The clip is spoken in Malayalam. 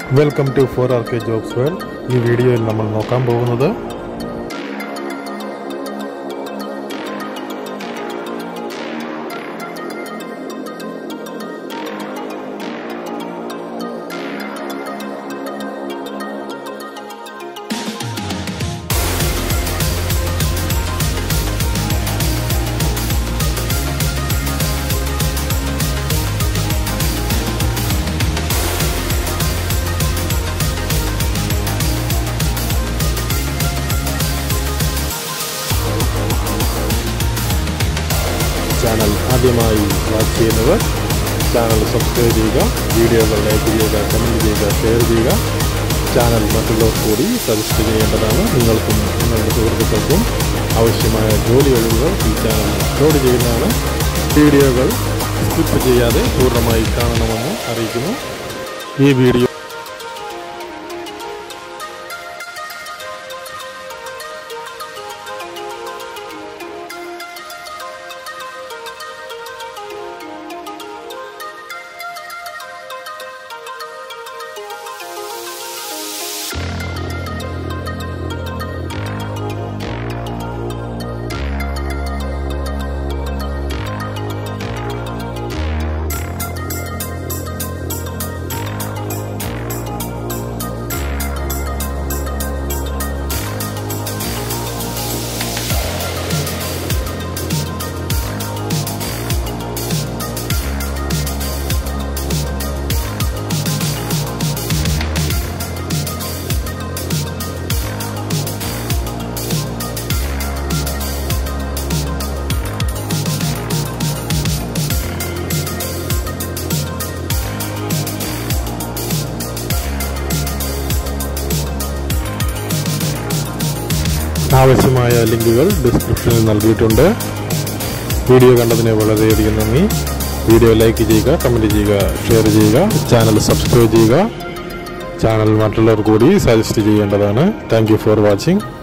welcome to four R K jobs world ഈ വീഡിയോയിൽ നമ്മൾ നോക്കാൻ പോകുന്നത് ചാനൽ ആദ്യമായി വാച്ച് ചെയ്യുന്നവർ ചാനൽ സബ്സ്ക്രൈബ് ചെയ്യുക വീഡിയോകൾ ലൈക്ക് ചെയ്യുക കമൻറ്റ് ചെയ്യുക ഷെയർ ചെയ്യുക ചാനൽ മറ്റുള്ളവർക്ക് കൂടി സജസ്റ്റ് ചെയ്യേണ്ടതാണ് നിങ്ങൾക്കും നിങ്ങളുടെ സുഹൃത്തുക്കൾക്കും ആവശ്യമായ ജോലി ഒഴിവുകൾ ഈ ചാനൽ അപ്ലോഡ് ചെയ്യുന്നതാണ് വീഡിയോകൾ സ്കിപ്പ് ചെയ്യാതെ പൂർണ്ണമായി കാണണമെന്ന് അറിയിക്കുന്നു ഈ വീഡിയോ ആവശ്യമായ ലിങ്കുകൾ ഡിസ്ക്രിപ്ഷനിൽ നൽകിയിട്ടുണ്ട് വീഡിയോ കണ്ടതിന് വളരെയധികം നന്ദി വീഡിയോ ലൈക്ക് ചെയ്യുക കമൻറ്റ് ചെയ്യുക ഷെയർ ചെയ്യുക ചാനൽ സബ്സ്ക്രൈബ് ചെയ്യുക ചാനൽ മറ്റുള്ളവർ കൂടി സജസ്റ്റ് ചെയ്യേണ്ടതാണ് താങ്ക് യു ഫോർ വാച്ചിങ്